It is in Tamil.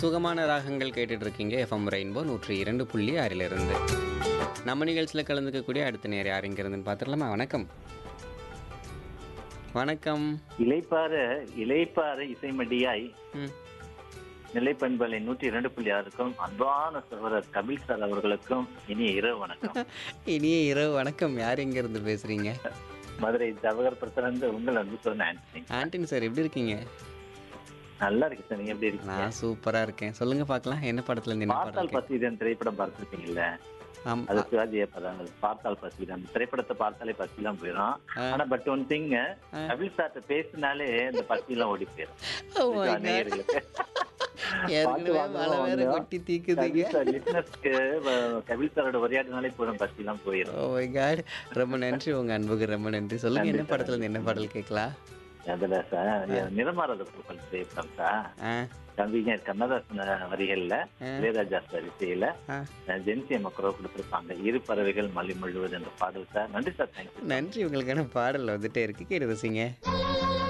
சுகமான ராகங்கள் கேட்டுட்டு இருக்கீங்க எஃப்எம் ரெயின்போ நூற்றி இரண்டு புள்ளி ஆறிலிருந்து நம்ம நிகழ்ச்சியில் கலந்துக்கக்கூடிய அடுத்த நேரம் யார் இங்க இருந்துன்னு பார்த்துடலாமா வணக்கம் வணக்கம் இலைப்பாற இலைப்பாற இசைமடியாய் ம் நிலைப்பண்பலை நூற்றி இரண்டு புள்ளி ஆறுக்கும் அன்பான சகோதரர் கபில் சார் அவர்களுக்கும் இனிய இரவு வணக்கம் இனிய இரவு வணக்கம் யார் எங்க இருந்து பேசுறீங்க மதுரை ஜவஹர்புரத்திலிருந்து உங்கள் அன்பு சொன்ன ஆண்டனி ஆண்டின் சார் எப்படி இருக்கீங்க நல்லா இருக்கு சார் நீங்க எப்படி இருக்கீங்க நான் சூப்பரா இருக்கேன் சொல்லுங்க பார்க்கலாம் என்ன படத்துல இருந்து என்ன பார்த்தால் பாடல் பசிதன் திரைப்படம் பார்த்திருப்பீங்கல்ல ஆம் அது சிவாஜி பதாங்கள் பார்த்தால் பசிதன் அந்த திரைப்படத்தை பார்த்தாலே பசி தான் போயிடும் ஆ. ஆனா பட் ஒன் திங் கபில் சார்ட்ட பேசினாலே இந்த பசி எல்லாம் ஓடி போயிடும் Oh my இதுதான் God. நேயர்களுக்கு. ஏற்கனவே வாங்க, மழை வேற வாங்க. கொட்டி தீக்குதுங்க கபில் சார் listeners-க்கு, வ- கபில் சாரோட உரையாடினாலே போதும் பசி எல்லாம் போயிடும் ஓ மை காட் ரொம்ப நன்றி உங்க அன்புக்கு ரொம்ப நன்றி சொல்லுங்க என்ன படத்துல இருந்து என்ன பாடல் கேட்கலாம் அதுல சார் நிறமாறாத பூக்கள் திரைப்படம் சார் ஆ கவிஞர் கண்ணதாசன் வரிகள்ல இளையராஜா சார் இசையில ஆ ஜென்சி மக்கரோ கொடுத்திருப்பாங்க இரு பறவைகள் மல்லி முழுவது என்ற பாடல் சார் நன்றி சார் தேங்க்யூ நன்றி உங்களுக்கான பாடல் வந்துட்டே இருக்கு கேட்டு ரசிங்க